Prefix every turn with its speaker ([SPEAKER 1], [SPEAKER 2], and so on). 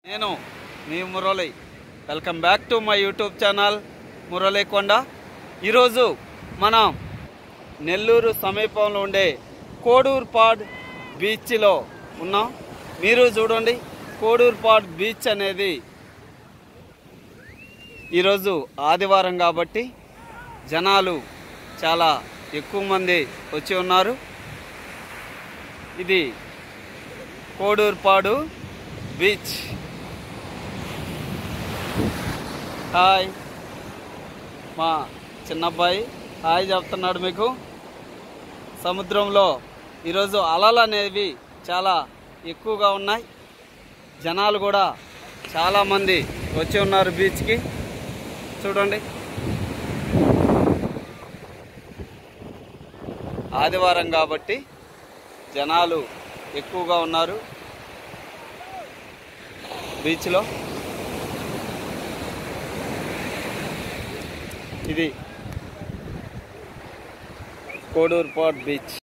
[SPEAKER 1] నేను మీ Murali welcome back to my YouTube channel Murali Konda ఈరోజు మనం నెల్లూరు సమీపంలో ఉండే కోడూరుపాడ్ బీచ్లో ఉన్నాం మీరు చూడండి కోడూరుపాడ్ బీచ్ అనేది ఈరోజు ఆదివారం కాబట్టి జనాలు చాలా ఎక్కువ మంది వచ్చి ఉన్నారు ఇది కోడూరుపాడు బీచ్ హాయ్ మా చిన్నబ్బాయి హాయ్ చెప్తున్నాడు మీకు సముద్రంలో ఈరోజు అలలు అనేవి చాలా ఎక్కువగా ఉన్నాయి జనాలు కూడా చాలామంది వచ్చి ఉన్నారు బీచ్కి చూడండి ఆదివారం కాబట్టి జనాలు ఎక్కువగా ఉన్నారు బీచ్లో ఇది కోడూరుపాట్ బీచ్